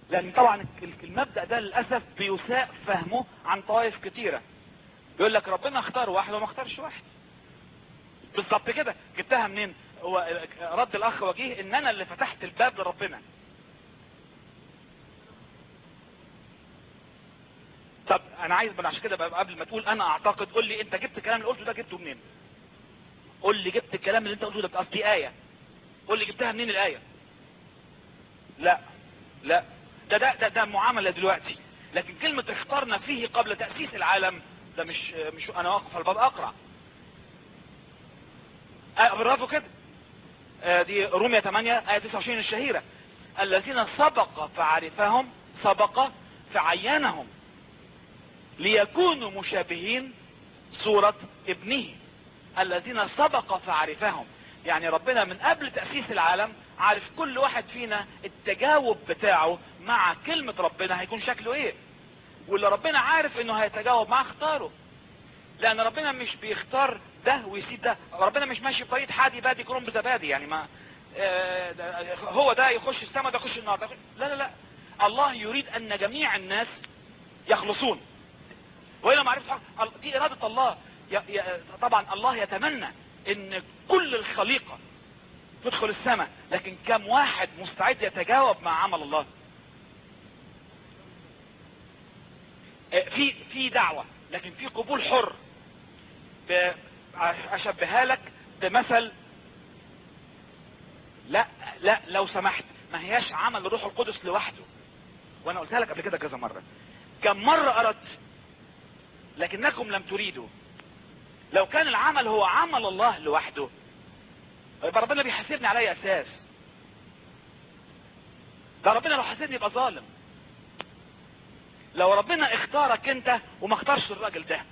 لان طبعا المبدأ ده للأسف بيساء فهمه عن طوائف كتيرة يقول لك ربنا اختار واحد وما اختارش واحد بالظبط كده جبتها منين هو رد الاخ وجيه ان انا اللي فتحت الباب لربنا طب انا عايز من عشان كده بقى قبل ما تقول انا اعتقد قول لي انت جبت الكلام اللي قلته ده جبته منين قول لي جبت الكلام اللي انت قلته ده قصدي ايه قول لي جبتها منين الايه لا لا ده ده ده, ده معامله دلوقتي لكن كلمه اخترنا فيه قبل تاسيس العالم ده مش مش انا واقف على الباب اقرا آه برافو كده آه دي رومية 8 آية 29 الشهيرة الذين سبق فعرفهم سبق فعينهم ليكونوا مشابهين صورة ابنه الذين سبق فعرفهم يعني ربنا من قبل تأسيس العالم عارف كل واحد فينا التجاوب بتاعه مع كلمة ربنا هيكون شكله ايه واللي ربنا عارف انه هيتجاوب معاه اختاره لان ربنا مش بيختار ده ويسيب ده ربنا مش ماشي بطريقه حادي بادي كرم بزبادي يعني ما آه ده هو ده يخش السماء ده يخش النار ده يخش لا لا لا الله يريد ان جميع الناس يخلصون وإلى معرفة دي إرادة الله ي... ي... طبعا الله يتمنى ان كل الخليقة تدخل السماء لكن كم واحد مستعد يتجاوب مع عمل الله في في دعوة لكن في قبول حر ب... اشبهها لك بمثل لا لا لو سمحت ما هياش عمل الروح القدس لوحده وانا قلتها لك قبل كده كذا مرة كم مرة اردت لكنكم لم تريدوا لو كان العمل هو عمل الله لوحده يبقى ربنا بيحاسبني على اي اساس ده ربنا لو حاسبني يبقى ظالم لو ربنا اختارك انت وما اختارش الراجل ده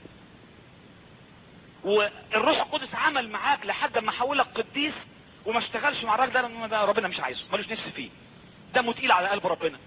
والروح القدس عمل معاك لحد ما حولك قديس وما اشتغلش مع الراجل ده لان ده ربنا مش عايزه ملوش نفس فيه دمه تقيل على قلب ربنا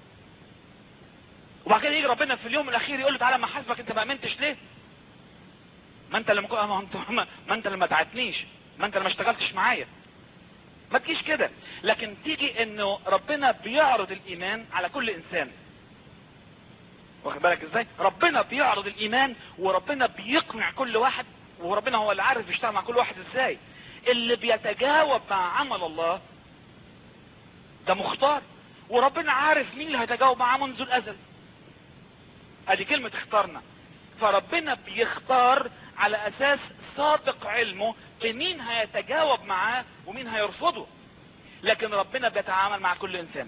وبعد كده يجي ربنا في اليوم الاخير يقول له تعالى ما حاسبك انت ما امنتش ليه ما انت اللي ما انت ما انت اللي ما دعتنيش ما انت اللي ما اشتغلتش معايا ما تجيش كده لكن تيجي انه ربنا بيعرض الايمان على كل انسان واخد بالك ازاي ربنا بيعرض الايمان وربنا بيقنع كل واحد وربنا هو اللي عارف يشتغل مع كل واحد ازاي اللي بيتجاوب مع عمل الله ده مختار وربنا عارف مين اللي هيتجاوب معاه منذ الازل ادي كلمة اختارنا فربنا بيختار على اساس سابق علمه بمين هيتجاوب معاه ومين هيرفضه لكن ربنا بيتعامل مع كل انسان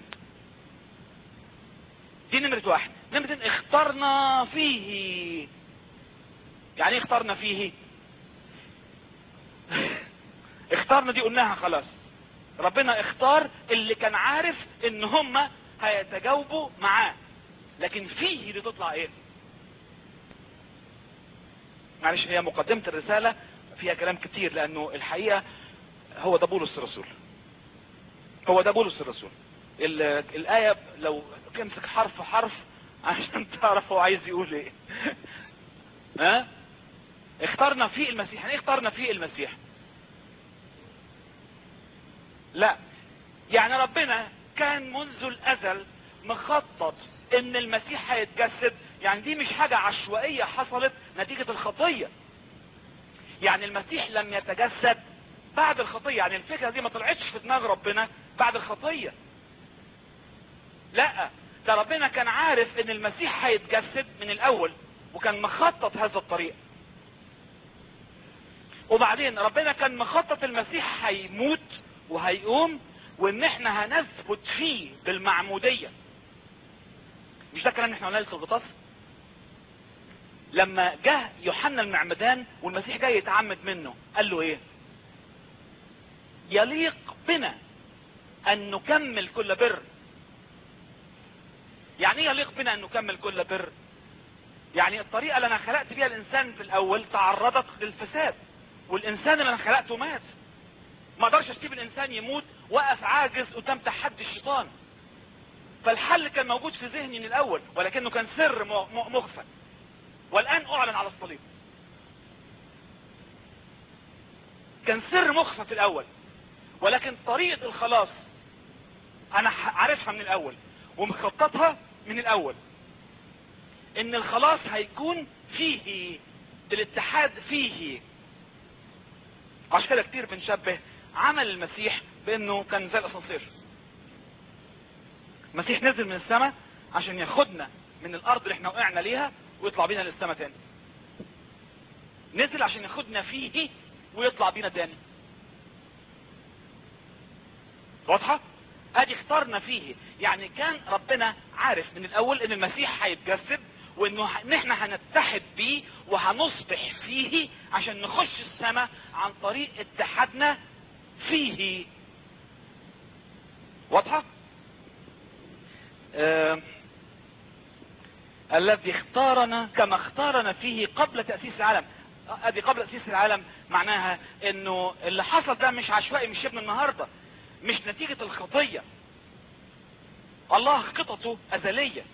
دي نمرة واحد نمرة اتنين اخترنا فيه يعني ايه اخترنا فيه اختارنا دي قلناها خلاص ربنا اختار اللي كان عارف ان هم هيتجاوبوا معاه لكن فيه دي تطلع ايه معلش هي مقدمة الرسالة فيها كلام كتير لانه الحقيقة هو ده بولس الرسول هو ده بولس الرسول الآية لو تمسك حرف حرف عشان تعرف هو عايز يقول ايه ها اخترنا فيه المسيح يعني ايه اخترنا فيه المسيح لا يعني ربنا كان منذ الازل مخطط ان المسيح هيتجسد يعني دي مش حاجة عشوائية حصلت نتيجة الخطية يعني المسيح لم يتجسد بعد الخطية يعني الفكرة دي ما طلعتش في دماغ ربنا بعد الخطية لا ده ربنا كان عارف ان المسيح هيتجسد من الاول وكان مخطط هذا الطريق وبعدين ربنا كان مخطط المسيح هيموت وهيقوم وان احنا هنثبت فيه بالمعمودية مش ده كلام احنا قلنا في الغطاس لما جه يوحنا المعمدان والمسيح جاي يتعمد منه قال له ايه يليق بنا ان نكمل كل بر يعني ايه يليق بنا ان نكمل كل بر يعني الطريقة اللي انا خلقت بيها الانسان في الاول تعرضت للفساد والانسان اللي انا خلقته مات ما اقدرش اسيب الانسان يموت وقف عاجز قدام تحدي الشيطان فالحل كان موجود في ذهني من الاول ولكنه كان سر مخفى والان اعلن على الصليب كان سر مخفى في الاول ولكن طريقة الخلاص انا عارفها من الاول ومخططها من الاول ان الخلاص هيكون فيه الاتحاد فيه عشان كده كتير بنشبه عمل المسيح بانه كان زي الاسانسير المسيح نزل من السماء عشان ياخدنا من الارض اللي احنا وقعنا ليها ويطلع بينا للسماء تاني نزل عشان ياخدنا فيه ويطلع بينا تاني واضحة ادي اختارنا فيه يعني كان ربنا عارف من الاول ان المسيح هيتجسد وانه ه- ان احنا هنتحد بيه وهنصبح فيه عشان نخش السماء عن طريق اتحادنا فيه واضحة آه الذي اختارنا كما اختارنا فيه قبل تأسيس العالم ادي قبل تأسيس العالم معناها انه اللي حصل ده مش عشوائي مش ابن النهاردة مش نتيجة الخطية الله خططه ازلية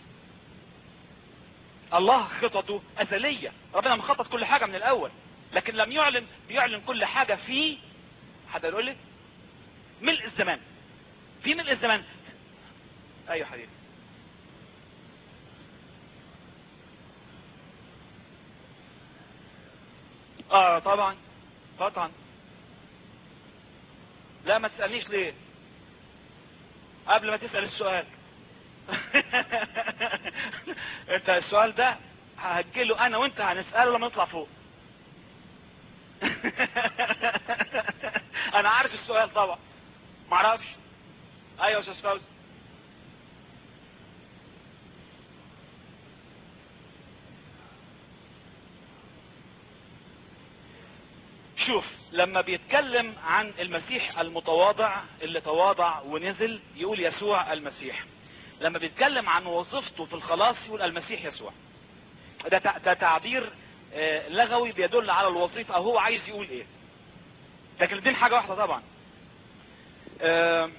الله خططه ازلية ربنا مخطط كل حاجة من الاول لكن لم يعلن بيعلن كل حاجة في حد يقول لي ملء الزمان في ملء الزمان ايوه حبيبي اه طبعا طبعا لا ما تسألنيش ليه قبل ما تسأل السؤال انت السؤال ده ههجله انا وانت هنسأله لما نطلع فوق انا عارف السؤال طبعا معرفش ايوه يا استاذ فوزي شوف لما بيتكلم عن المسيح المتواضع اللي تواضع ونزل يقول يسوع المسيح لما بيتكلم عن وظيفته في الخلاص يقول المسيح يسوع ده تع- ده تعبير آه، لغوي بيدل على الوظيفة او هو عايز يقول ايه لكن الدين حاجة واحدة طبعا آه،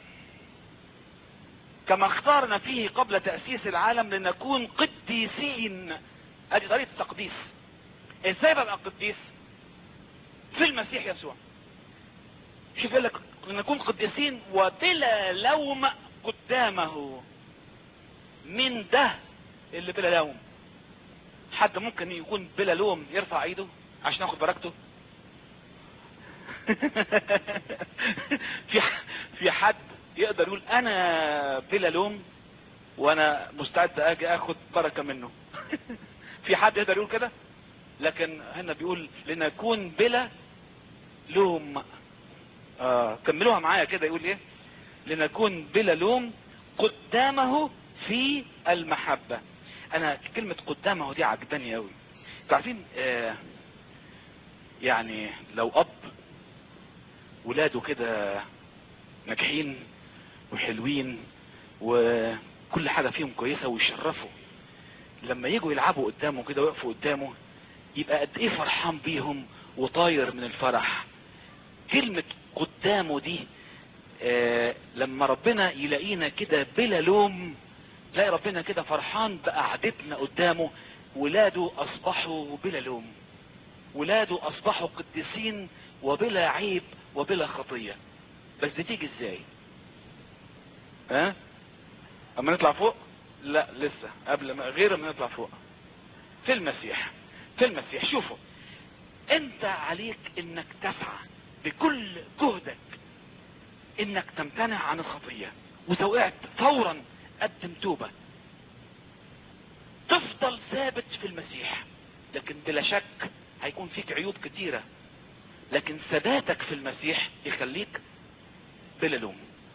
كما اختارنا فيه قبل تأسيس العالم لنكون قديسين ادي طريقة التقديس ازاي ببقى قديس في المسيح يسوع شوف يقول لك نكون قديسين وبلا لوم قدامه من ده اللي بلا لوم حد ممكن يكون بلا لوم يرفع ايده عشان ياخد بركته في ح- في حد يقدر يقول انا بلا لوم وانا مستعد اجي اخد بركة منه في حد يقدر يقول كده لكن هنا بيقول لنكون بلا لوم آه كملوها معايا كده يقول ايه لنكون بلا لوم قدامه في المحبة انا كلمة قدامه دي عجباني قوي انتوا عارفين آه يعني لو اب ولاده كده ناجحين وحلوين وكل حاجة فيهم كويسة ويشرفوا لما يجوا يلعبوا قدامه كده ويقفوا قدامه يبقى قد ايه فرحان بيهم وطاير من الفرح كلمة قدامه دي آه لما ربنا يلاقينا كده بلا لوم تلاقي ربنا كده فرحان بقعدتنا قدامه ولاده اصبحوا بلا لوم ولاده اصبحوا قديسين وبلا عيب وبلا خطية بس دي تيجي ازاي ها اما نطلع فوق لا لسه قبل ما غير ما نطلع فوق في المسيح في المسيح شوفوا انت عليك انك تسعى بكل جهدك انك تمتنع عن الخطية وتوقعت فورا قدم توبة تفضل ثابت في المسيح لكن بلا شك هيكون فيك عيوب كتيرة لكن ثباتك في المسيح يخليك بلا لوم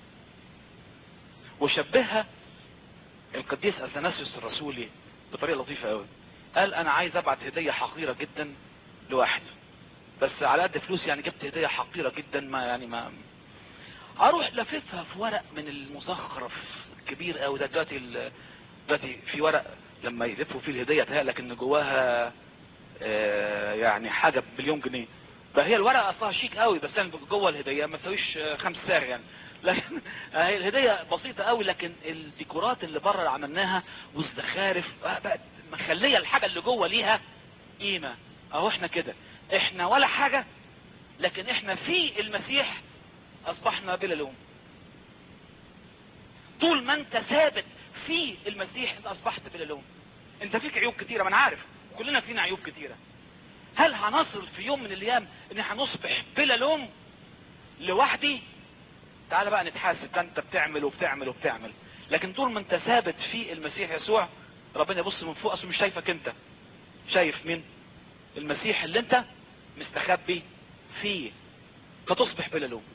وشبهها القديس اثناسيوس الرسولي بطريقة لطيفة قوي قال انا عايز ابعت هدية حقيرة جدا لواحد بس على قد فلوس يعني جبت هدية حقيرة جدا ما يعني ما اروح لففها في ورق من المزخرف كبير قوي ده دلوقتي ال- دلوقتي في ورق لما يلفوا فيه الهدية تهيألك ان جواها آه، يعني حاجة بمليون جنيه فهي الورقة اصلها شيك قوي بس انا جوه الهدية ما تساويش آه، خمس سعر يعني لكن هي الهدية بسيطة قوي لكن الديكورات اللي بره اللي عملناها والزخارف آه، بقت مخلية الحاجة اللي جوه ليها قيمة اهو احنا كده احنا ولا حاجة لكن احنا في المسيح اصبحنا بلا لوم طول ما انت ثابت في المسيح انت اصبحت بلا لوم انت فيك عيوب كتيرة ما انا عارف كلنا فينا عيوب كتيرة هل هنصل في يوم من الايام ان هنصبح بلا لوم لوحدي تعال بقى نتحاسب ده انت بتعمل وبتعمل وبتعمل لكن طول ما انت ثابت في المسيح يسوع ربنا يبص من فوق اصله مش شايفك انت شايف مين المسيح اللي انت مستخبي فيه فتصبح بلا لوم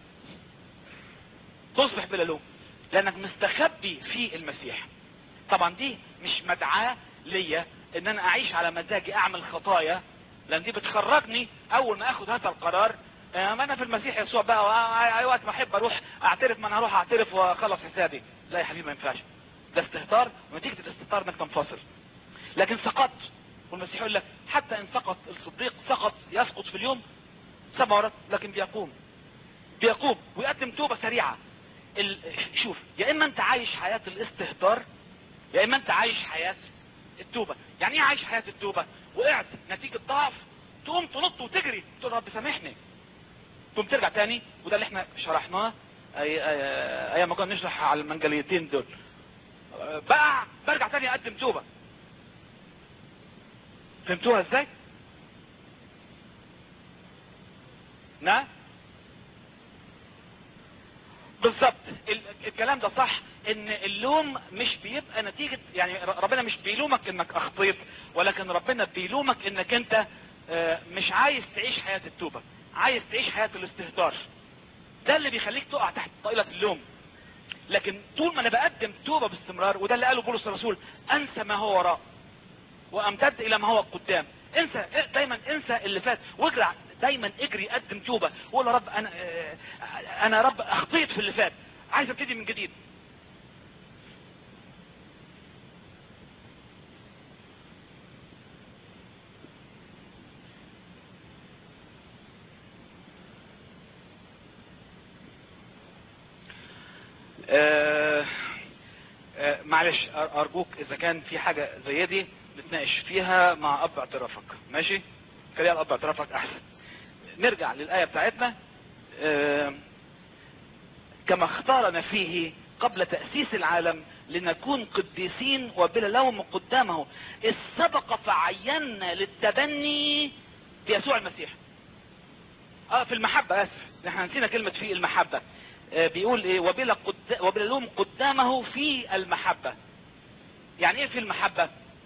تصبح بلا لوم لانك مستخبي في المسيح طبعا دي مش مدعاة ليا ان انا اعيش على مزاجي اعمل خطايا لان دي بتخرجني اول ما اخد هذا القرار آه، ما انا في المسيح يسوع بقى وأ- اي وقت ما احب اروح اعترف ما انا هروح اعترف واخلص حسابي لا يا حبيبي ما ينفعش ده استهتار ونتيجة الاستهتار انك تنفصل لكن سقطت والمسيح يقول لك حتى ان سقط الصديق سقط يسقط في اليوم سبع مرات لكن بيقوم بيقوم ويقدم توبة سريعة ال... شوف يا اما انت عايش حياة الاستهتار يا اما انت عايش حياة التوبة يعني ايه عايش حياة التوبة وقعت نتيجة ضعف تقوم تنط وتجري تقول رب سامحني تقوم ترجع تاني وده اللي احنا شرحناه اي اي ايام ما كنا نشرح على المنجليتين دول بقى برجع تاني اقدم توبة فهمتوها ازاي نعم بالظبط ال- الكلام ده صح ان اللوم مش بيبقى نتيجة يعني ر- ربنا مش بيلومك انك اخطيت ولكن ربنا بيلومك انك انت آه، مش عايز تعيش حياة التوبة عايز تعيش حياة الاستهتار ده اللي بيخليك تقع تحت طائلة اللوم لكن طول ما انا بقدم توبة باستمرار وده اللي قاله بولس الرسول انسى ما هو وراء وامتد الى ما هو قدام انسى دايما انسى اللي فات واجري دايما اجري قدم توبة وقول يا رب انا آه، انا يا رب اخطيت في اللي فات عايز ابتدي من جديد آه، آه، معلش أر- ارجوك اذا كان في حاجة زي دي نتناقش فيها مع اب اعترافك ماشي خليها الاب اعترافك احسن نرجع للآية بتاعتنا آه، كما اختارنا فيه قبل تأسيس العالم لنكون قديسين وبلا لوم قدامه إذ سبق فعينا للتبني بيسوع المسيح اه في المحبة اسف احنا نسينا كلمة في المحبة آه بيقول ايه وبلا, قد... وبلا لوم قدامه في المحبة يعني ايه في المحبة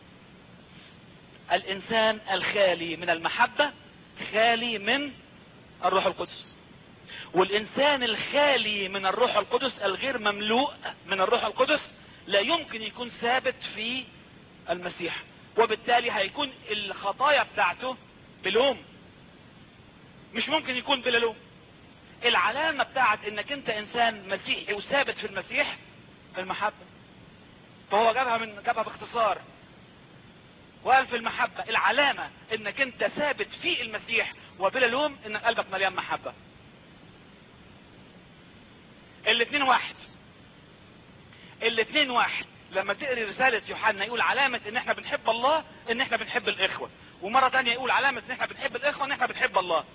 الانسان الخالي من المحبة خالي من الروح القدس والانسان الخالي من الروح القدس الغير مملوء من الروح القدس لا يمكن يكون ثابت في المسيح وبالتالي هيكون الخطايا بتاعته بلوم مش ممكن يكون بلا لوم العلامة بتاعت انك انت انسان مسيحي وثابت في المسيح المحبة فهو جابها من جابها باختصار وقال في المحبة العلامة انك انت ثابت في المسيح وبلا لوم ان قلبك مليان محبة الاتنين واحد الاتنين واحد لما تقري رسالة يوحنا يقول علامة ان احنا بنحب الله ان احنا بنحب الاخوة ومرة تانية يقول علامة ان احنا بنحب الاخوة ان احنا بنحب الله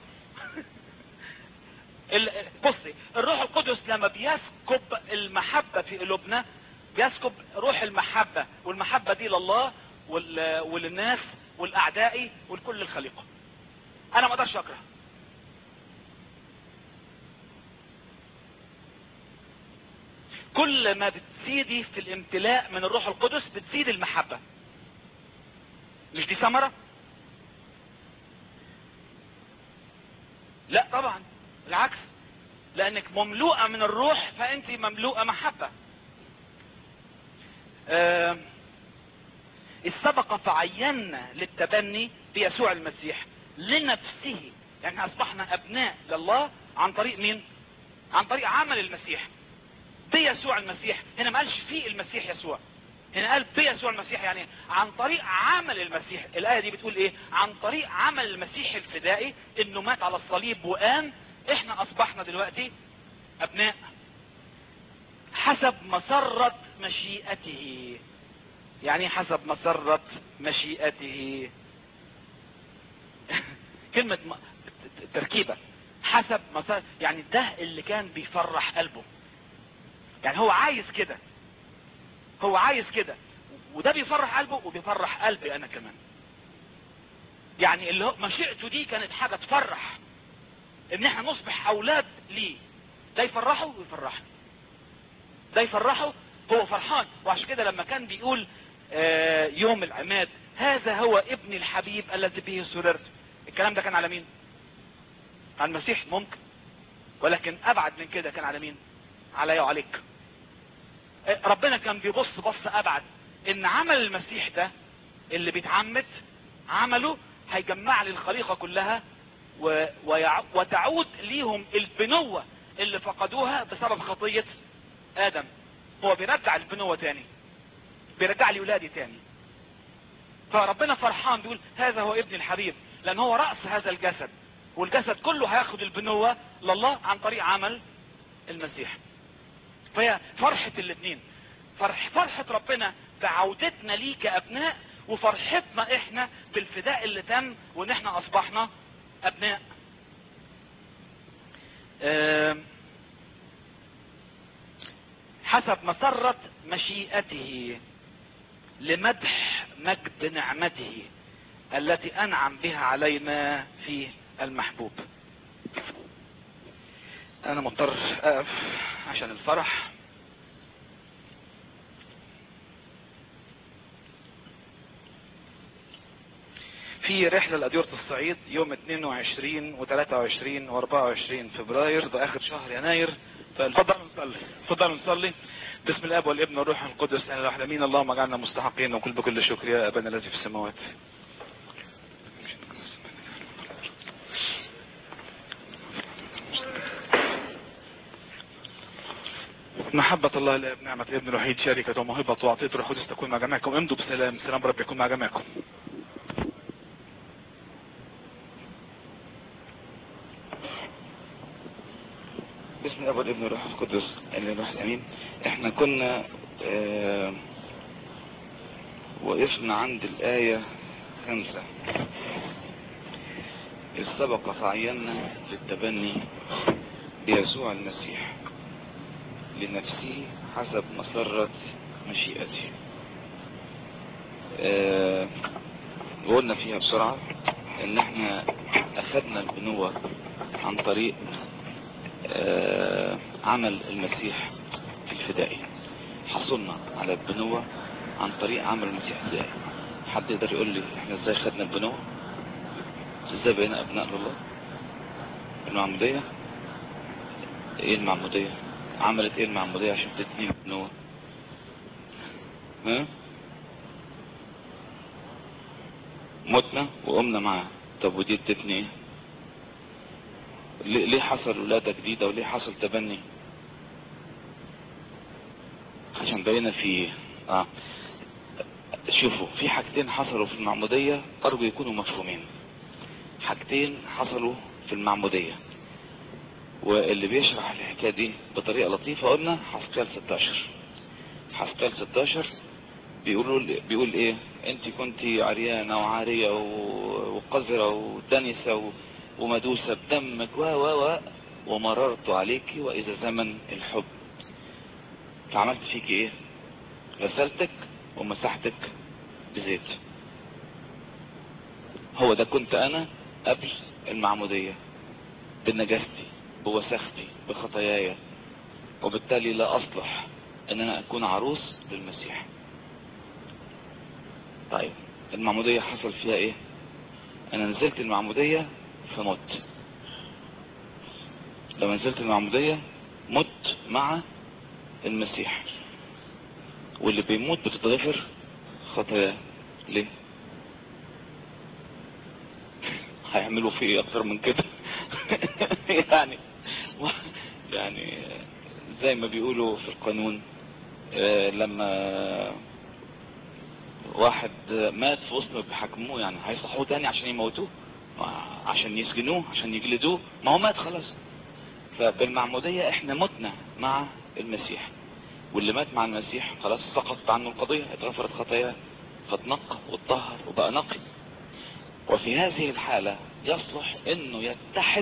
ال- بصي الروح القدس لما بيسكب المحبة في قلوبنا بيسكب روح المحبة والمحبة دي لله وال- وللناس والاعدائي ولكل الخليقة انا ما اقدرش اكره كل ما بتزيدي في الامتلاء من الروح القدس بتزيد المحبة مش دي ثمرة لا طبعا العكس لانك مملوءة من الروح فانت مملوءة محبة آه، إذ سبق فعينا للتبني بيسوع المسيح لنفسه يعني اصبحنا ابناء لله عن طريق مين عن طريق عمل المسيح بيسوع المسيح هنا ما قالش في المسيح يسوع هنا قال بيسوع المسيح يعني عن طريق عمل المسيح الآية دي بتقول ايه عن طريق عمل المسيح الفدائي انه مات على الصليب وقام احنا اصبحنا دلوقتي ابناء حسب مسرة مشيئته يعني إيه حسب مسرة مشيئته كلمة م... تركيبة حسب مسار يعني ده اللي كان بيفرح قلبه يعني هو عايز كده هو عايز كده وده بيفرح قلبه وبيفرح قلبي انا كمان يعني اللي هو مشيئته دي كانت حاجة تفرح ان احنا نصبح اولاد ليه ده يفرحه ويفرحني ده يفرحه هو فرحان وعشان كده لما كان بيقول آه يوم العماد هذا هو ابن الحبيب الذي به سررت الكلام ده كان على مين على المسيح ممكن ولكن ابعد من كده كان على مين علي وعليك آه ربنا كان بيبص بص ابعد ان عمل المسيح ده اللي بيتعمد عمله هيجمع لي الخليقة كلها و... ويع... وتعود ليهم البنوة اللي فقدوها بسبب خطية ادم هو بيرجع البنوة تاني بيرجع لي ولادي تاني فربنا فرحان بيقول هذا هو ابن الحبيب لان هو رأس هذا الجسد والجسد كله هياخد البنوة لله عن طريق عمل المسيح فهي فرحة الاثنين فرح فرحة ربنا بعودتنا ليه كأبناء وفرحتنا احنا بالفداء اللي تم وان احنا اصبحنا ابناء حسب مسرة مشيئته لمدح مجد نعمته التي انعم بها علينا في المحبوب انا مضطر اقف عشان الفرح في رحلة لأديرة الصعيد يوم 22 و23 و24 فبراير ده آخر شهر يناير فالفضل نصلي فضل نصلي بسم الاب والابن والروح القدس انا الواحد امين اللهم اجعلنا مستحقين وكل بكل شكر يا ابانا الذي في السماوات محبة الله الاب نعمة الابن الوحيد شركة وموهبة وعطية روح القدس تكون مع جميعكم امضوا بسلام سلام رب يكون مع جميعكم بسم الله والابن والروح القدس اللي الواحد امين احنا كنا اه وقفنا عند الآية خمسة إذ سبق فعينا للتبني بيسوع المسيح لنفسه حسب مسرة مشيئته اه وقلنا فيها بسرعة ان احنا اخدنا البنوة عن طريق اه عمل المسيح في الفدائي حصلنا على البنوة عن طريق عمل المسيح ازاي حد يقدر يقول لي احنا ازاي خدنا البنوة ازاي بقينا ابناء لله المعمودية ايه المعمودية عملت ايه المعمودية عشان تديني البنوة ها متنا وقمنا معاه طب ودي ادتني ايه ليه حصل ولادة جديدة وليه حصل تبني عشان بقينا في اه شوفوا في حاجتين حصلوا في المعمودية ارجو يكونوا مفهومين حاجتين حصلوا في المعمودية واللي بيشرح الحكاية دي بطريقة لطيفة قلنا حسكال 16 حسكال 16 بيقولوا بيقول ايه انت كنت عريانة وعارية وقذرة ودنسة ومدوسة بدمك و و و ومررت عليك واذا زمن الحب فعملت فيك ايه غسلتك ومسحتك بزيت هو ده كنت انا قبل المعمودية بنجاستي بوسختي بخطاياي وبالتالي لا اصلح ان انا اكون عروس للمسيح طيب المعمودية حصل فيها ايه انا نزلت المعمودية فمت لما نزلت المعمودية مت مع المسيح واللي بيموت بتتغفر خطاياه ليه هيعملوا فيه اكتر من كده يعني يعني زي ما بيقولوا في القانون لما واحد مات في وسط بيحاكموه يعني هيصحوه تاني عشان يموتوه عشان يسجنوه عشان يجلدوه ما هو مات خلاص فبالمعمودية احنا متنا مع المسيح واللي مات مع المسيح خلاص سقطت عنه القضية اتغفرت خطاياه فاتنقى واتطهر وبقى نقي وفي هذه الحالة يصلح انه يتحد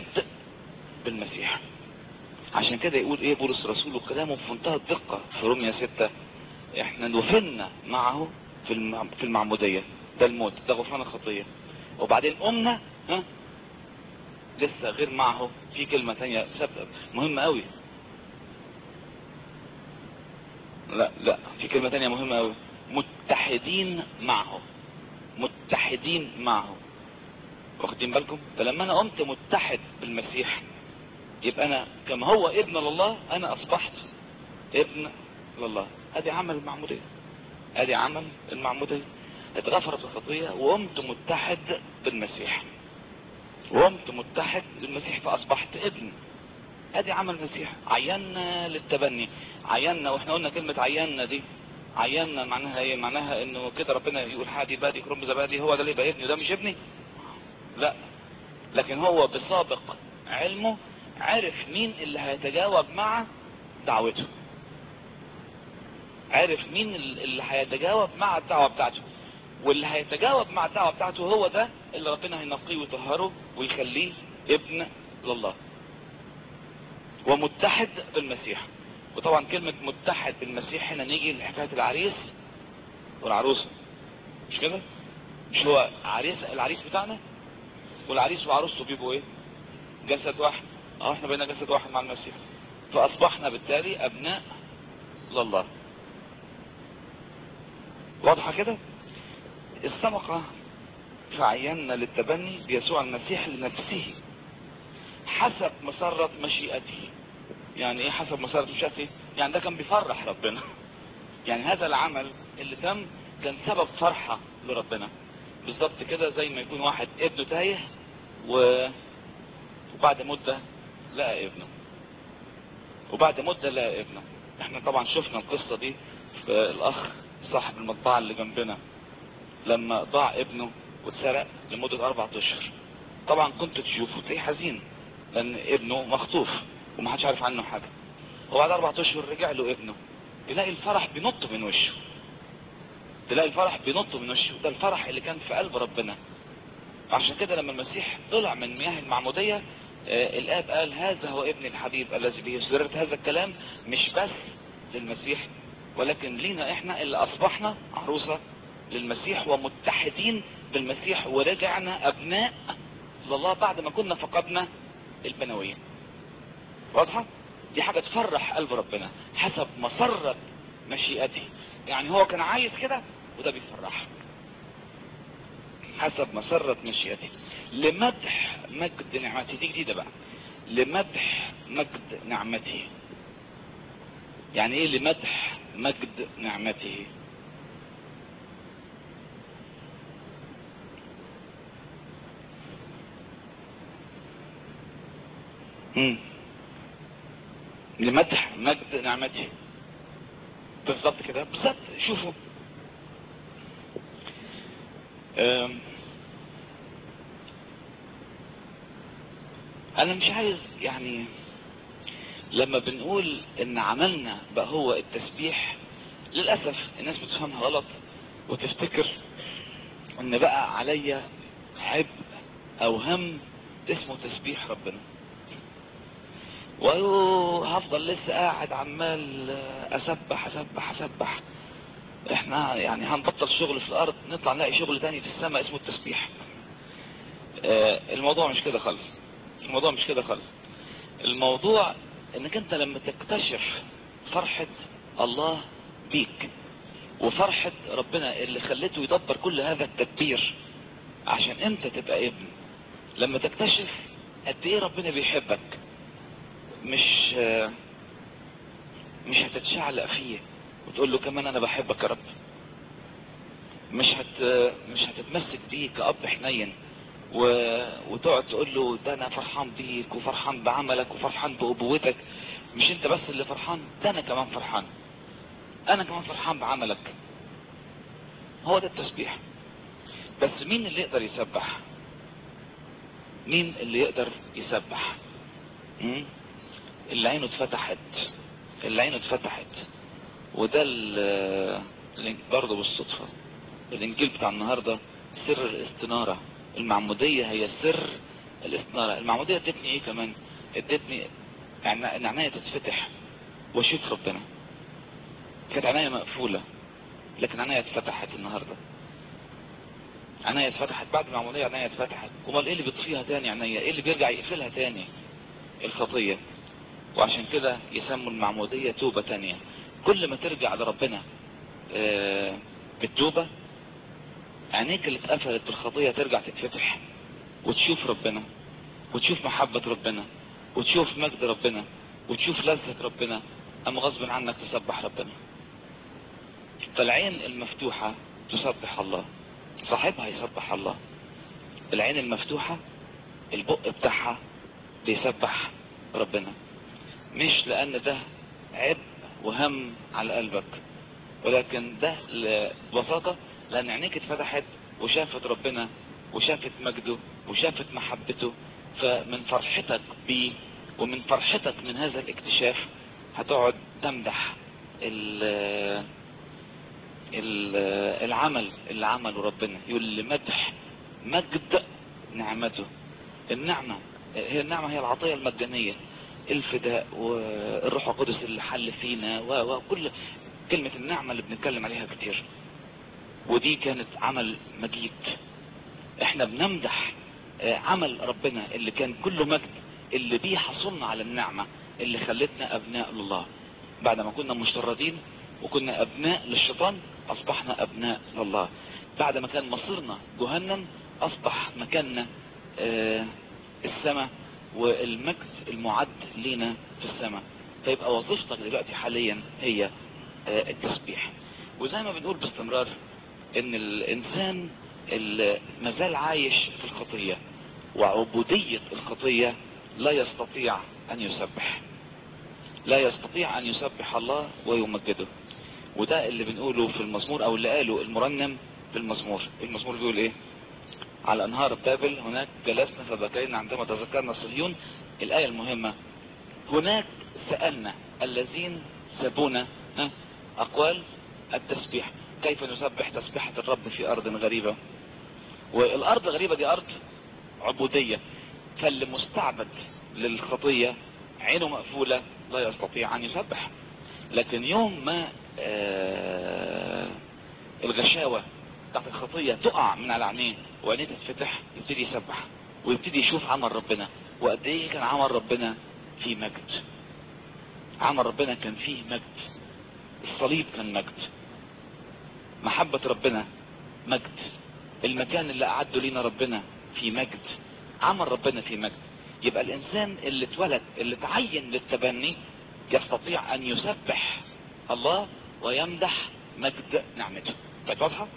بالمسيح عشان كده يقول ايه بولس رسول كلامه في منتهى الدقة في روميا 6 احنا دفنا معه في الم- في المعمودية ده الموت ده غفران الخطية وبعدين قمنا ها لسه غير معه في كلمة تانية سب- مهمة قوي لا لا في كلمة تانية مهمة قوي متحدين معه متحدين معه واخدين بالكم فلما انا قمت متحد بالمسيح يبقى انا كما هو ابن لله انا اصبحت ابن لله ادي عمل المعمودية ادي عمل المعمودية اتغفرت الخطية وقمت متحد بالمسيح وقمت متحد بالمسيح فاصبحت ابن ادي عمل المسيح عينا للتبني عينا واحنا قلنا كلمة عينا دي عينا معناها ايه معناها انه كده ربنا يقول حادي بادي كرم زبادي هو ده اللي يبقى ابني وده مش ابني لا لكن هو بسابق علمه عرف مين اللي هيتجاوب مع دعوته عرف مين اللي هيتجاوب مع الدعوة بتاعته واللي هيتجاوب مع الدعوة بتاعته هو ده اللي ربنا هينقيه ويطهره ويخليه ابن لله ومتحد بالمسيح وطبعا كلمة متحد بالمسيح هنا نيجي لحكاية العريس والعروسة مش كده مش هو عريس العريس بتاعنا والعريس وعروسته بيبقوا ايه جسد واحد اه احنا بقينا جسد واحد مع المسيح فاصبحنا بالتالي ابناء لله واضحة كده السبقة فعينا للتبني بيسوع المسيح لنفسه حسب مسرة مشيئته يعني ايه حسب مسرة مشيئته يعني ده كان بيفرح ربنا يعني هذا العمل اللي تم كان سبب فرحة لربنا بالظبط كده زي ما يكون واحد ابنه تايه و... وبعد مدة لقى ابنه وبعد مدة لقى ابنه احنا طبعا شفنا القصة دي في الاخ صاحب المطبعة اللي جنبنا لما ضاع ابنه واتسرق لمدة اربعة اشهر طبعا كنت تشوفه تلاقيه حزين لان ابنه مخطوف ومحدش عارف عنه حاجة وبعد اربعة اشهر رجع له ابنه تلاقي الفرح بينط من وشه تلاقي الفرح بينط من وشه ده الفرح اللي كان في قلب ربنا عشان كده لما المسيح طلع من مياه المعمودية آه الاب قال هذا هو ابن الحبيب الذي به سررت هذا الكلام مش بس للمسيح ولكن لينا احنا اللي اصبحنا عروسة للمسيح ومتحدين بالمسيح ورجعنا ابناء لله بعد ما كنا فقدنا البنوية واضحة دي حاجة تفرح قلب ربنا حسب مسرة مشيئته يعني هو كان عايز كده وده بيفرح حسب مسرة مشيئته لمدح مجد نعمته دي جديدة بقى لمدح مجد نعمته يعني ايه لمدح مجد نعمته مم. لمدح مجد نعمته بالظبط كده بالظبط شوفوا أم. انا مش عايز يعني لما بنقول ان عملنا بقى هو التسبيح للأسف الناس بتفهمها غلط وتفتكر ان بقى عليا عبء او هم اسمه تسبيح ربنا وهفضل لسه قاعد عمال اسبح اسبح اسبح احنا يعني هنبطل شغل في الارض نطلع نلاقي شغل تاني في السماء اسمه التسبيح اه الموضوع مش كده خالص الموضوع مش كده خالص الموضوع انك انت لما تكتشف فرحة الله بيك وفرحة ربنا اللي خليته يدبر كل هذا التدبير عشان انت تبقى ابن لما تكتشف قد ايه ربنا بيحبك مش مش هتتشعلق فيه وتقول له كمان انا بحبك يا رب مش هت مش هتتمسك بيه كأب حنين و... وتقعد تقول له ده انا فرحان بيك وفرحان بعملك وفرحان بأبوتك مش انت بس اللي فرحان ده انا كمان فرحان انا كمان فرحان بعملك هو ده التسبيح بس مين اللي يقدر يسبح مين اللي يقدر يسبح مم؟ اللي عينه اتفتحت اللي عينه اتفتحت وده برضه بالصدفة الانجيل بتاع النهاردة سر الاستنارة المعمودية هي سر الاستنارة المعمودية ادتني ايه كمان ادتني ان عينيا تتفتح واشوف ربنا كانت عينيا مقفولة لكن عينيا اتفتحت النهاردة عينيا اتفتحت بعد المعمودية عينيا اتفتحت امال ايه اللي بيطفيها تاني عينيا ايه اللي بيرجع يقفلها تاني الخطية وعشان كده يسموا المعمودية توبة تانية كل ما ترجع لربنا آه بالتوبة عينيك اللي اتقفلت بالخطية ترجع تتفتح وتشوف ربنا وتشوف محبة ربنا وتشوف مجد ربنا وتشوف لذة ربنا اما غصب عنك تسبح ربنا فالعين المفتوحة تسبح الله صاحبها يسبح الله العين المفتوحة البق بتاعها بيسبح ربنا مش لان ده عبء وهم على قلبك ولكن ده ببساطة لان عينيك اتفتحت وشافت ربنا وشافت مجده وشافت محبته فمن فرحتك بيه ومن فرحتك من هذا الاكتشاف هتقعد تمدح ال ال العمل اللي عمله ربنا يقول لمدح مجد نعمته النعمة هي النعمة هي العطية المجانية الفداء والروح القدس اللي حل فينا وكل كلمة النعمة اللي بنتكلم عليها كتير ودي كانت عمل مجيد احنا بنمدح عمل ربنا اللي كان كله مجد اللي بيه حصلنا على النعمة اللي خلتنا ابناء لله بعد ما كنا مشتردين وكنا ابناء للشيطان اصبحنا ابناء لله بعد ما كان مصيرنا جهنم اصبح مكاننا آه السماء والمجد المعد لينا في السماء فيبقى وظيفتك دلوقتي حاليا هي آه التسبيح وزي ما بنقول باستمرار ان الانسان اللي مازال عايش في الخطية وعبودية الخطية لا يستطيع ان يسبح لا يستطيع ان يسبح الله ويمجده وده اللي بنقوله في المزمور او اللي قاله المرنم في المزمور المزمور بيقول ايه على انهار بابل هناك جلسنا فبكينا عندما تذكرنا صهيون الاية المهمة هناك سألنا الذين سبونا اقوال التسبيح كيف نسبح تسبيحة الرب في ارض غريبة والارض الغريبة دي ارض عبودية فاللي مستعبد للخطية عينه مقفولة لا يستطيع ان يسبح لكن يوم ما آه الغشاوة بتاعت الخطية تقع من على عينيه وعينيه تتفتح يبتدي يسبح ويبتدي يشوف عمل ربنا وقد ايه كان عمل ربنا فيه مجد عمل ربنا كان فيه مجد الصليب كان مجد محبة ربنا مجد المكان اللي أعده لينا ربنا في مجد عمل ربنا في مجد يبقى الإنسان اللي اتولد اللي تعين للتبني يستطيع أن يسبح الله ويمدح مجد نعمته بقت واضحة؟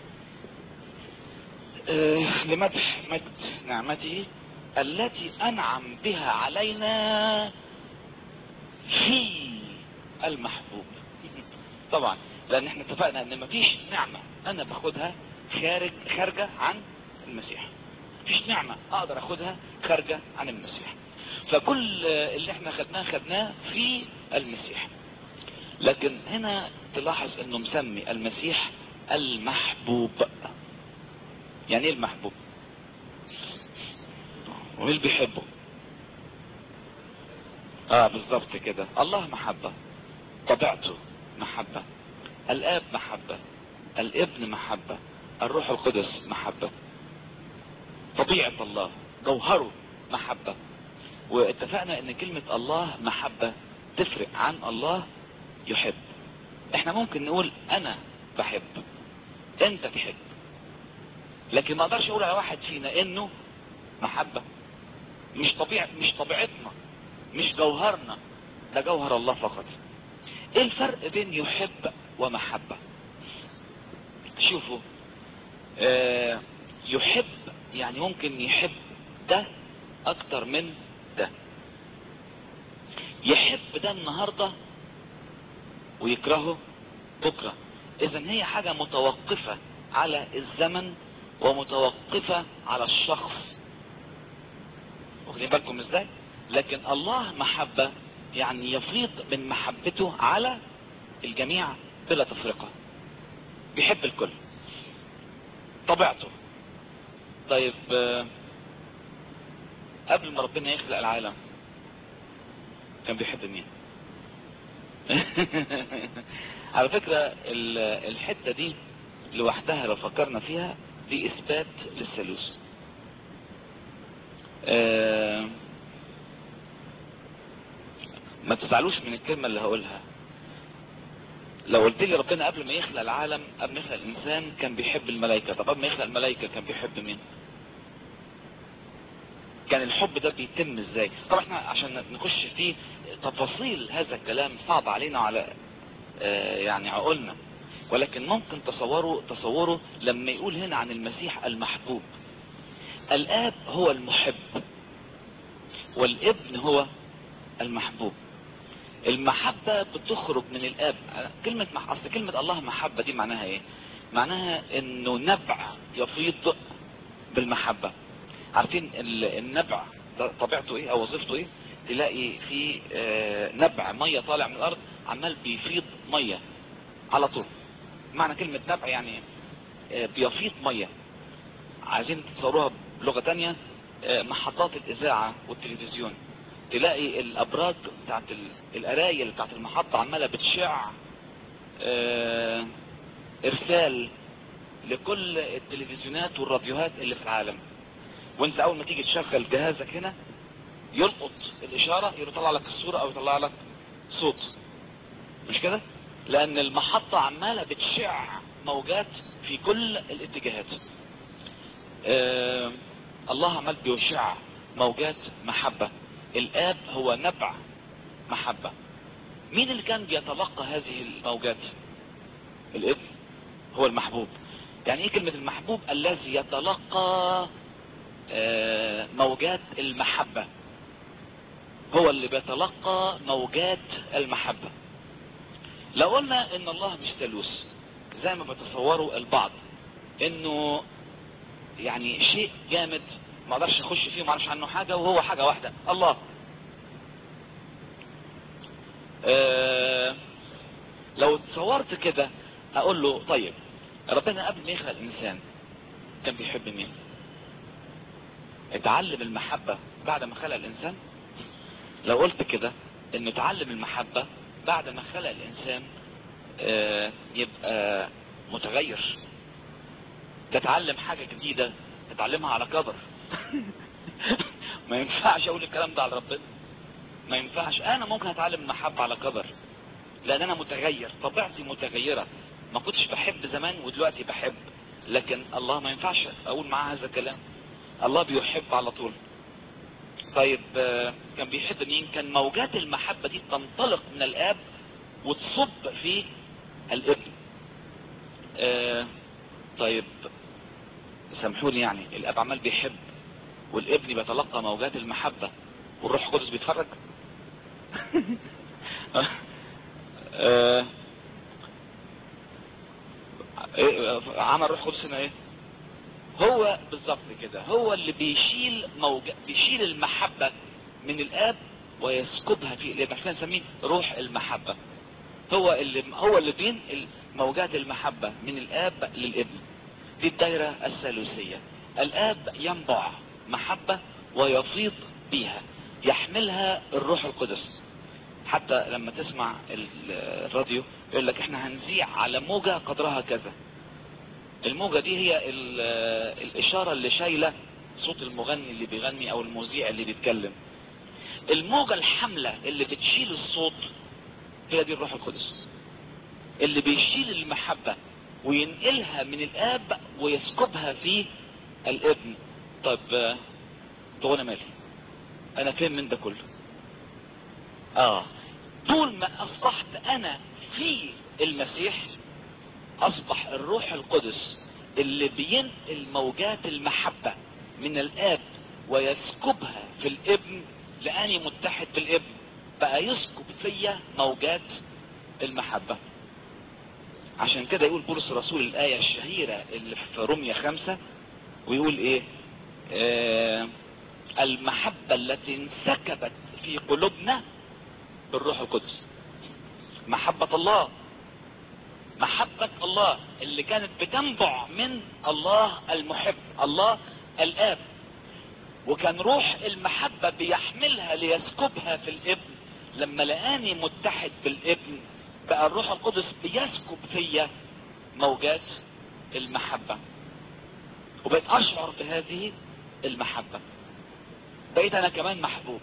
أه لمدح مجد نعمته التي أنعم بها علينا في المحبوب طبعا لان احنا اتفقنا ان مفيش نعمة انا باخدها خارج خارجة عن المسيح مفيش نعمة اقدر اخدها خارجة عن المسيح فكل اللي احنا خدناه خدناه في المسيح لكن هنا تلاحظ انه مسمي المسيح المحبوب يعني ايه المحبوب ومين اللي بيحبه اه بالظبط كده الله محبة طبيعته محبة الاب محبة الابن محبة الروح القدس محبة طبيعة الله جوهره محبة واتفقنا ان كلمة الله محبة تفرق عن الله يحب احنا ممكن نقول انا بحب انت تحب لكن ما اقدرش اقول على واحد فينا انه محبة مش طبيعة مش طبيعتنا مش جوهرنا ده جوهر الله فقط ايه الفرق بين يحب ومحبة شوفوا آه يحب يعني ممكن يحب ده اكتر من ده يحب ده النهاردة ويكرهه بكرة اذا هي حاجة متوقفة على الزمن ومتوقفة على الشخص واخدين بالكم ازاي لكن الله محبة يعني يفيض من محبته على الجميع بلا تفرقة بيحب الكل طبيعته طيب قبل ما ربنا يخلق العالم كان بيحب مين على فكرة ال- الحتة دي لوحدها لو فكرنا فيها دي اثبات للثالوث آه، ما تزعلوش من الكلمة اللي هقولها لو قلت لي ربنا قبل ما يخلق العالم قبل ما يخلق الانسان كان بيحب الملائكة طب قبل ما يخلق الملائكة كان بيحب مين كان الحب ده بيتم ازاي طبعا احنا عشان نخش في تفاصيل هذا الكلام صعب علينا على آه، يعني عقولنا ولكن ممكن تصوروا تصوروا لما يقول هنا عن المسيح المحبوب الاب هو المحب والابن هو المحبوب المحبة بتخرج من الاب كلمة مح... اصل كلمة الله محبة دي معناها ايه معناها انه نبع يفيض بالمحبة عارفين ال- النبع ده طبيعته ايه او وظيفته ايه تلاقي في آه، نبع مية طالع من الارض عمال بيفيض مية على طول معنى كلمة نبع يعني آه، بيفيض مية عايزين تصوروها بلغة تانية آه، محطات الاذاعة والتلفزيون تلاقي الابراج بتاعت ال- القرايل بتاعت المحطة عمالة بتشع آه، ارسال لكل التلفزيونات والراديوهات اللي في العالم وانت اول ما تيجي تشغل جهازك هنا يلقط الاشارة يطلع لك الصورة او يطلع لك صوت مش كده لان المحطة عمالة بتشع موجات في كل الاتجاهات آه الله عمال بيشع موجات محبة الاب هو نبع محبة مين اللي كان بيتلقى هذه الموجات الابن هو المحبوب يعني ايه كلمة المحبوب الذي يتلقى آه، موجات المحبة هو اللي بيتلقى موجات المحبة لو قلنا ان الله مش ثالوث زي ما بتصوروا البعض انه يعني شيء جامد ما اقدرش اخش فيه ما اعرفش عنه حاجة وهو حاجة واحدة الله آه لو تصورت كده اقول له طيب ربنا قبل ما يخلق الانسان كان بيحب مين اتعلم المحبة بعد ما خلق الانسان لو قلت كده انه اتعلم المحبة بعد ما خلق الانسان آه يبقى متغير تتعلم حاجة جديدة تتعلمها على كبر ما ينفعش اقول الكلام ده على ربنا ما ينفعش انا ممكن اتعلم المحبة على كبر لان انا متغير طبيعتي متغيرة ما كنتش بحب زمان ودلوقتي بحب لكن الله ما ينفعش اقول معاه هذا الكلام الله بيحب على طول طيب آه، كان بيحب مين كان موجات المحبة دي تنطلق من الاب وتصب في الابن آه، طيب سامحوني يعني الاب عمال بيحب والابن بيتلقى موجات المحبة والروح القدس بيتفرج آه، إيه، عمل روح القدس هنا ايه هو بالظبط كده هو اللي بيشيل موج... بيشيل المحبة من الاب ويسكبها في الابن عشان نسميه روح المحبة هو اللي هو اللي بينقل موجات المحبة من الاب للابن دي الدائرة الثالوثية الاب ينبع محبة ويفيض بيها يحملها الروح القدس حتى لما تسمع ال- الراديو يقول لك احنا هنذيع على موجة قدرها كذا الموجة دي هي ال- الاشارة اللي شايلة صوت المغني اللي بيغني او المذيع اللي بيتكلم الموجة الحاملة اللي بتشيل الصوت هي دي الروح القدس اللي بيشيل المحبة وينقلها من الاب ويسكبها في الابن طب آه، طب انا مالي انا فين من ده كله اه طول ما اصبحت انا في المسيح اصبح الروح القدس اللي بينقل موجات المحبة من الاب ويسكبها في الابن لاني متحد بالابن بقى يسكب فيا موجات المحبة عشان كده يقول بولس الرسول الآية الشهيرة اللي في رومية خمسة ويقول ايه آه المحبة التي انسكبت في قلوبنا بالروح القدس محبة الله محبة الله اللي كانت بتنبع من الله المحب الله الآب وكان روح المحبة بيحملها ليسكبها في الابن لما لقاني متحد بالابن بقى الروح القدس بيسكب فيا موجات المحبة وبقيت اشعر بهذه المحبة بقيت انا كمان محبوب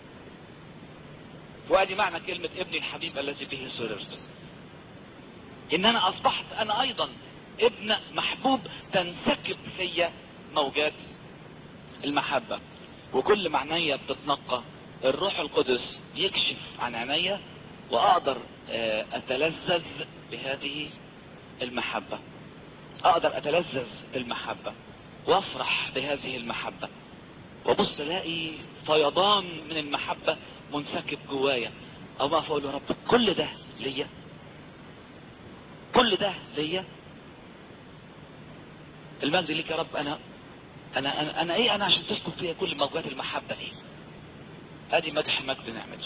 وادي معنى كلمة ابني الحبيب الذي به سررت ان انا اصبحت انا ايضا ابن محبوب تنسكب فيا موجات المحبة وكل ما عينيا بتتنقى الروح القدس يكشف عن عينيا واقدر اتلذذ بهذه المحبة اقدر اتلذذ بالمحبة وافرح بهذه المحبة وبص الاقي فيضان من المحبة منسكب جوايا او ما اقول يا رب كل ده ليا كل ده ليا المجد ليك يا رب انا انا انا, أنا ايه انا عشان تسكب فيا كل موجات المحبة دي ادي مدح مجد نعمته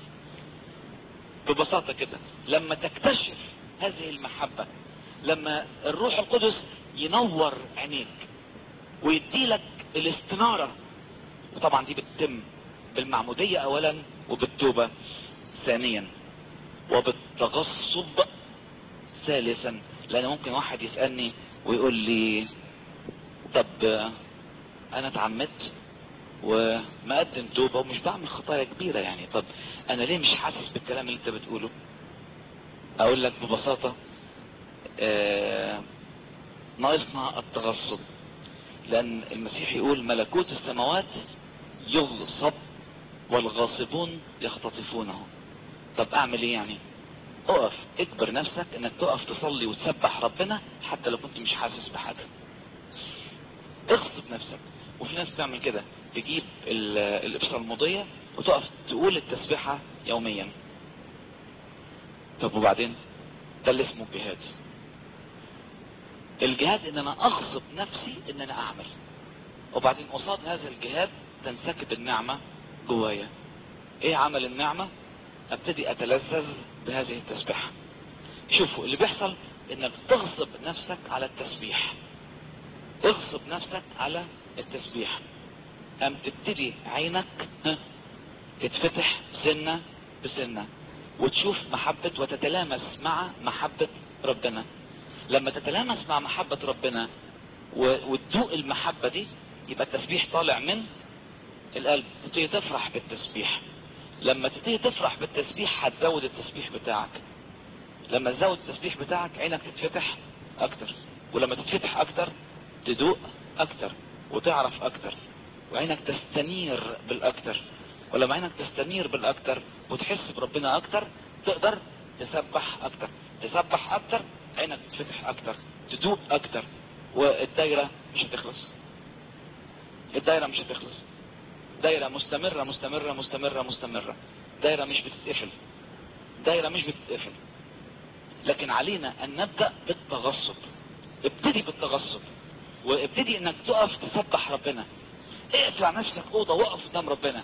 ببساطة كده لما تكتشف هذه المحبة لما الروح القدس ينور عينيك ويديلك الاستنارة وطبعا دي بتتم بالمعمودية اولا وبالتوبة ثانيا وبالتغصب ثالثا لان ممكن واحد يسألني ويقول لي طب انا اتعمدت ومقدم توبة ومش بعمل خطايا كبيرة يعني طب انا ليه مش حاسس بالكلام اللي انت بتقوله اقول لك ببساطة آه ناقصنا التغصب لان المسيح يقول ملكوت السماوات يغصب والغاصبون يختطفونه طب اعمل ايه يعني اقف اجبر نفسك انك تقف تصلي وتسبح ربنا حتى لو كنت مش حاسس بحاجة اغصب نفسك وفي ناس بتعمل كده تجيب الابصة المضية وتقف تقول التسبيحة يوميا طب وبعدين ده اللي اسمه الجهاد الجهاد ان انا اغصب نفسي ان انا اعمل وبعدين قصاد هذا الجهاد تنسكب النعمة جوايا ايه عمل النعمة ابتدي اتلذذ بهذه التسبيحة شوفوا اللي بيحصل انك تغصب نفسك على التسبيح اغصب نفسك على التسبيح ام تبتدي عينك تتفتح سنة بسنة وتشوف محبة وتتلامس مع محبة ربنا لما تتلامس مع محبة ربنا وتدوق المحبة دي يبقى التسبيح طالع من القلب تبتدي تفرح بالتسبيح لما تبتدي تفرح بالتسبيح هتزود التسبيح بتاعك لما تزود التسبيح بتاعك عينك تتفتح اكتر ولما تتفتح اكتر تدوق اكتر وتعرف اكتر وعينك تستنير بالاكتر ولما عينك تستنير بالاكتر وتحس بربنا اكتر تقدر تسبح اكتر تسبح اكتر عينك تتفتح اكتر تدوق اكتر والدايرة مش هتخلص الدايرة مش هتخلص دايرة مستمرة مستمرة مستمرة مستمرة دايرة مش بتتقفل دايرة مش بتتقفل لكن علينا ان نبدأ بالتغصب ابتدي بالتغصب وابتدي انك تقف تسبح ربنا اقفل على نفسك اوضه وقف قدام ربنا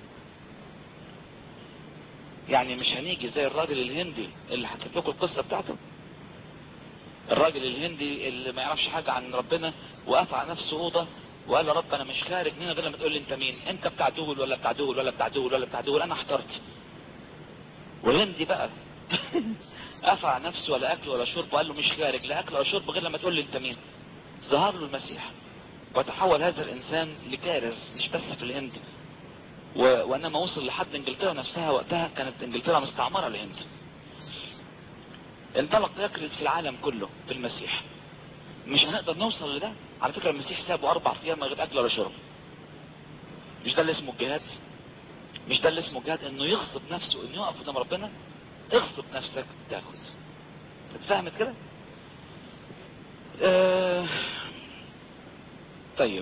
يعني مش هنيجي زي الراجل الهندي اللي حكيت لكم القصه بتاعته الراجل الهندي اللي ما يعرفش حاجه عن ربنا وقف على نفسه اوضه وقال يا رب انا مش خارج من غير لما تقول لي انت مين انت بتاع دول ولا بتاع دول ولا بتاع دول ولا بتاع دول انا احترت وهندي بقى قفع نفسه ولا اكل ولا شرب وقال له مش خارج لا اكل ولا شرب غير لما تقول لي انت مين ظهر له المسيح وتحول هذا الانسان لكارث مش بس في الهند و... وانما وصل لحد انجلترا نفسها وقتها كانت انجلترا مستعمرة الهند انطلق يكرز في العالم كله في المسيح مش هنقدر نوصل لده على فكرة المسيح سابه اربع ايام من غير اكل ولا شرب مش ده اللي اسمه الجهاد مش ده اللي اسمه الجهاد انه يغصب نفسه انه يقف قدام ربنا اغصب نفسك تاخد اتفهمت كده آه طيب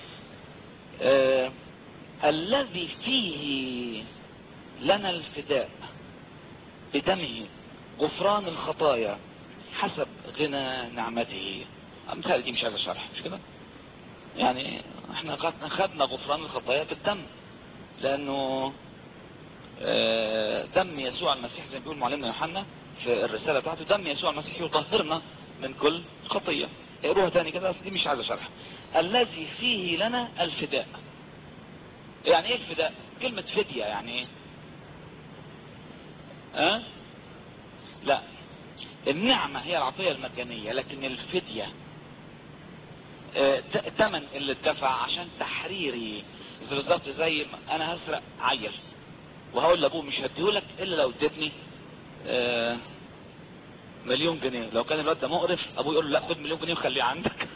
آه الذي فيه لنا الفداء بدمه غفران الخطايا حسب غنى نعمته امثال دي مش عايز اشرح مش كده يعني احنا خدنا غفران الخطايا بالدم لانه آه دم يسوع المسيح زي ما بيقول معلمنا يوحنا في الرسالة بتاعته دم يسوع المسيح يطهرنا من كل خطية اقروها تاني كده دي مش عايز اشرح الذي فيه لنا الفداء يعني ايه الفداء كلمة فدية يعني ايه ها أه؟ لا النعمة هي العطية المجانية لكن الفدية آه، ت- الثمن اللي اتدفع عشان تحريري زي بالظبط زي ما انا هسرق عيل وهقول لابوه مش هديهولك الا لو اديتني آه، مليون جنيه لو كان الواد ده مقرف ابوه يقول له لا خد مليون جنيه وخليه عندك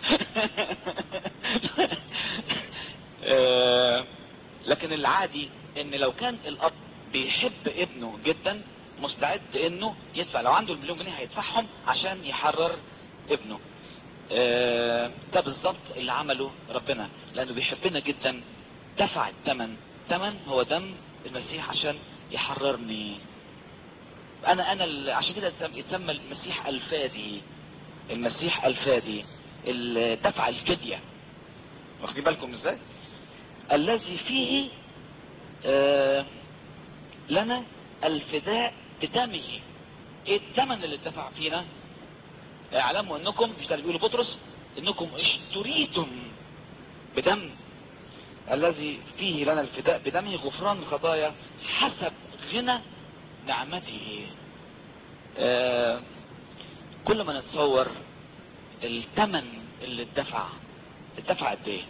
آه، لكن العادي ان لو كان الاب بيحب ابنه جدا مستعد انه يدفع لو عنده المليون جنيه هيدفعهم عشان يحرر ابنه آه، ده بالظبط اللي عمله ربنا لانه بيحبنا جدا دفع الثمن ثمن هو دم المسيح عشان يحررني انا انا ال- عشان كده يتسم- يتسمى المسيح الفادي المسيح الفادي اللي دفع الفدية واخدين بالكم ازاي الذي فيه آه لنا الفداء بدمه ايه الثمن اللي اتدفع فينا اعلموا انكم مش ده اللي بيقوله بطرس انكم اشتريتم بدم الذي فيه لنا الفداء بدمه غفران الخطايا حسب غنى نعمته آه كل ما نتصور الثمن اللي اتدفع اتدفع قد ايه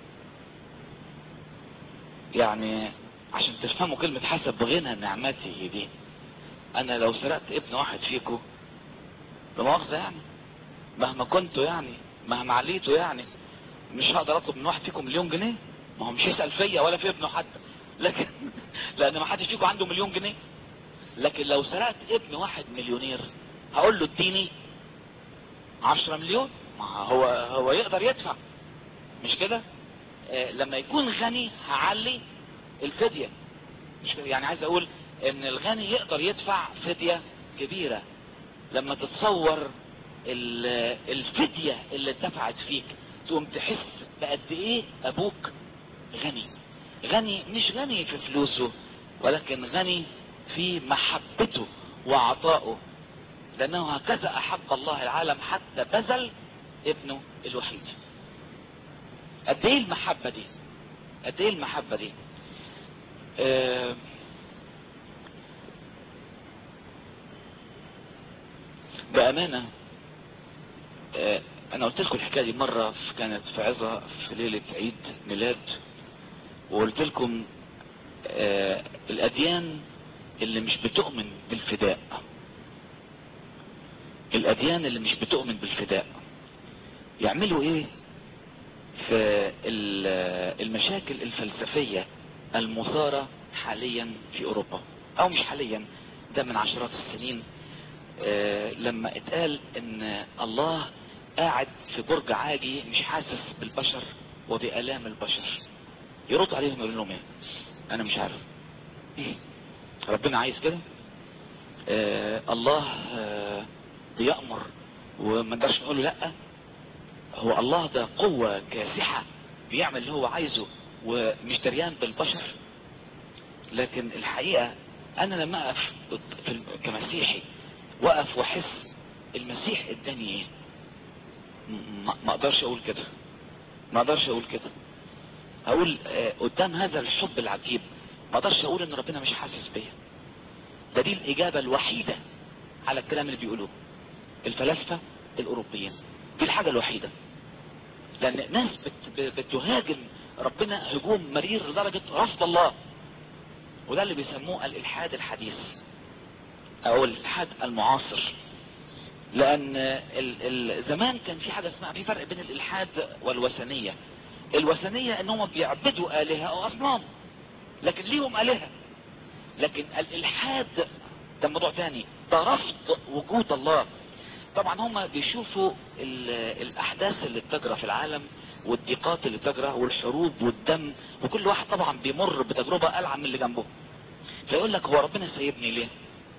يعني عشان تفهموا كلمة حسب غنى نعمته دي انا لو سرقت ابن واحد فيكم بمؤاخذة يعني مهما كنتوا يعني مهما عليتوا يعني مش هقدر اطلب من واحد فيكم مليون جنيه ما هو مش يسأل فيا ولا في ابنه حتى لكن لان ما حدش فيكم عنده مليون جنيه لكن لو سرقت ابن واحد مليونير هقول له اديني عشرة مليون ما هو هو يقدر يدفع مش كده آه لما يكون غني هعلي الفدية مش كده يعني عايز اقول ان الغني يقدر يدفع فدية كبيرة لما تتصور ال- الفدية اللي اتدفعت فيك تقوم تحس بقد ايه ابوك غني غني مش غني في فلوسه ولكن غني في محبته وعطائه لانه هكذا احب الله العالم حتى بذل ابنه الوحيد قد ايه المحبة دي قد ايه المحبة دي آه بأمانة آه انا قلت لكم الحكاية دي مرة في- كانت في عظة في ليلة عيد ميلاد وقلت لكم آه الاديان اللي مش بتؤمن بالفداء الاديان اللي مش بتؤمن بالفداء يعملوا ايه في ال- المشاكل الفلسفية المثارة حاليا في اوروبا او مش حاليا ده من عشرات السنين آه، لما اتقال ان الله قاعد في برج عاجي مش حاسس بالبشر وبآلام البشر يرد عليهم يقول لهم ايه انا مش عارف ربنا عايز كده آه الله آه بيأمر وما نقدرش نقول له لا هو الله ده قوة كاسحة بيعمل اللي هو عايزه ومش دريان بالبشر لكن الحقيقة انا لما اقف في الم- كمسيحي وقف واحس المسيح اداني ايه م- ما ما اقدرش اقول كده ما اقدرش اقول كده اقول آه، قدام هذا الحب العجيب ما اقدرش اقول ان ربنا مش حاسس بيا ده دي الاجابة الوحيدة على الكلام اللي بيقولوه الفلاسفة الاوروبيين دي الحاجة الوحيدة لان ناس بت ب- بتهاجم ربنا هجوم مرير لدرجة رفض الله وده اللي بيسموه الالحاد الحديث او الالحاد المعاصر لان ال ال زمان كان في حاجة اسمها في فرق بين الالحاد والوثنية الوثنية انهم بيعبدوا الهة او اصنام لكن ليهم الهة لكن الالحاد ده موضوع تاني ده رفض وجود الله طبعا هم بيشوفوا ال- الاحداث اللي بتجرى في العالم والضيقات اللي بتجرى والحروب والدم وكل واحد طبعا بيمر بتجربة ألعن من اللي جنبه فيقول لك هو ربنا سايبني ليه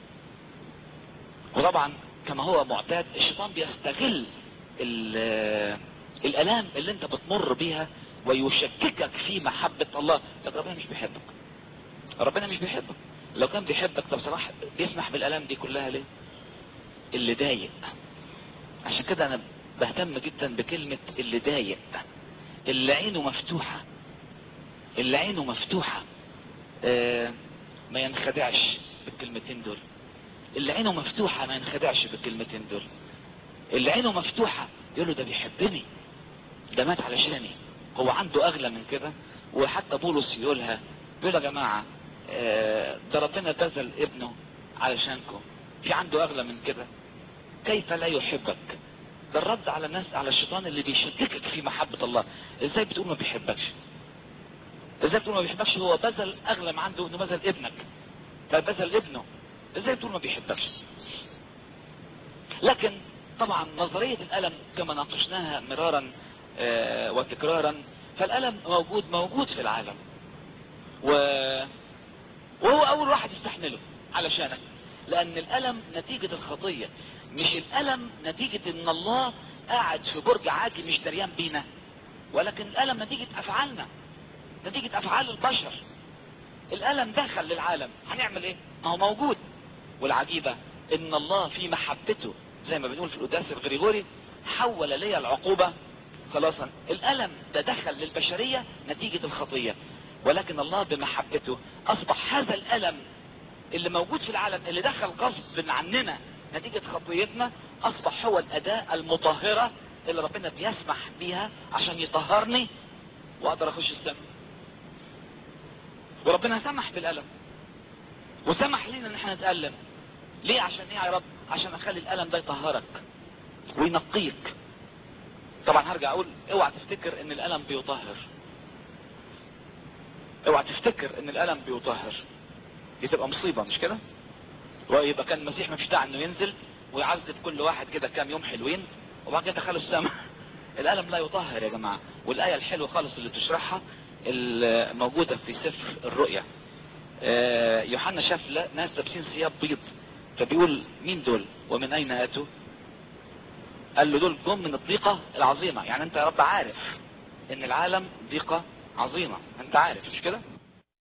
وطبعا كما هو معتاد الشيطان بيستغل ال- الالام اللي انت بتمر بيها ويشككك في محبة الله طب ربنا مش بيحبك ربنا مش بيحبك لو كان بيحبك طب صراحة بيسمح بالالام دي كلها ليه اللي ضايق عشان كده انا بهتم جدا بكلمة اللي ضايق اللي عينه مفتوحة اللي عينه مفتوحة آه ما ينخدعش بالكلمتين دول اللي عينه مفتوحة ما ينخدعش بالكلمتين دول اللي عينه مفتوحة يقول له ده بيحبني ده مات علشاني هو عنده اغلى من كده وحتى بولس يقولها بيقول يا جماعة آه، ده ربنا بذل ابنه علشانكم في عنده اغلى من كده كيف لا يحبك ده الرد على الناس على الشيطان اللي بيشككك في محبة الله ازاي بتقول ما بيحبكش ازاي بتقول ما بيحبكش هو بذل اغلى ما عنده انه بذل ابنك فبذل ابنه ازاي بتقول ما بيحبكش لكن طبعا نظرية الالم كما ناقشناها مرارا آه، وتكرارا فالالم موجود موجود في العالم و... وهو اول واحد يستحمله علشانك لان الالم نتيجة الخطية مش الالم نتيجة ان الله قاعد في برج عاجي مش دريان بينا ولكن الالم نتيجة افعالنا نتيجة افعال البشر الالم دخل للعالم هنعمل ايه ما هو موجود والعجيبة ان الله في محبته زي ما بنقول في القداس الغريغوري حول لي العقوبة خلاصا الالم ده دخل للبشرية نتيجة الخطية ولكن الله بمحبته اصبح هذا الالم اللي موجود في العالم اللي دخل غصب عننا نتيجة خطيتنا اصبح هو الاداة المطهرة اللي ربنا بيسمح بيها عشان يطهرني واقدر اخش السماء وربنا سمح بالالم وسمح لينا ان احنا نتألم ليه عشان ايه يا رب عشان اخلي الالم ده يطهرك وينقيك طبعا هرجع اقول اوعى تفتكر ان الالم بيطهر اوعى تفتكر ان الالم بيطهر دي تبقى مصيبة مش كده ويبقى كان المسيح مش داعي انه ينزل ويعذب كل واحد كده كام يوم حلوين وبعد كده دخلوا السماء الالم لا يطهر يا جماعة والاية الحلوة خالص اللي بتشرحها الموجودة في سفر الرؤيا آه، يوحنا شاف لا- ناس لابسين ثياب بيض فبيقول مين دول ومن اين اتوا قال له دول جم من الضيقة العظيمة يعني انت يا رب عارف ان العالم ضيقة عظيمة انت عارف مش كده